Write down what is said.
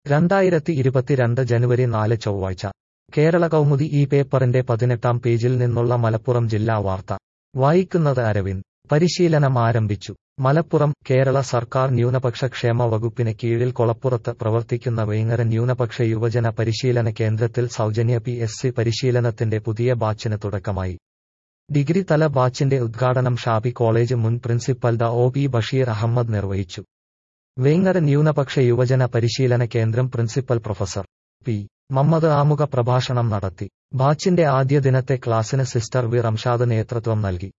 രണ്ടായിരത്തി ഇരുപത്തിരണ്ട് ജനുവരി നാല് ചൊവ്വാഴ്ച കേരള കൗമുദി ഈ പേപ്പറിന്റെ പതിനെട്ടാം പേജിൽ നിന്നുള്ള മലപ്പുറം ജില്ലാ വാർത്ത വായിക്കുന്നത് അരവിന്ദ് പരിശീലനം ആരംഭിച്ചു മലപ്പുറം കേരള സർക്കാർ ന്യൂനപക്ഷ ക്ഷേമ വകുപ്പിന് കീഴിൽ കൊളപ്പുറത്ത് പ്രവർത്തിക്കുന്ന വേങ്ങര ന്യൂനപക്ഷ യുവജന പരിശീലന കേന്ദ്രത്തിൽ സൗജന്യ പി എസ് സി പരിശീലനത്തിന്റെ പുതിയ ബാച്ചിന് തുടക്കമായി ഡിഗ്രി തല ബാച്ചിന്റെ ഉദ്ഘാടനം ഷാബി കോളേജ് മുൻ പ്രിൻസിപ്പൽ ഡ ഒ പി ബഷീർ അഹമ്മദ് നിർവഹിച്ചു വേങ്ങര ന്യൂനപക്ഷ യുവജന പരിശീലന കേന്ദ്രം പ്രിൻസിപ്പൽ പ്രൊഫസർ പി മമ്മദ് ആമുഖ പ്രഭാഷണം നടത്തി ബാച്ചിന്റെ ആദ്യ ദിനത്തെ ക്ലാസിന് സിസ്റ്റർ വി റംഷാദ് നേതൃത്വം നൽകി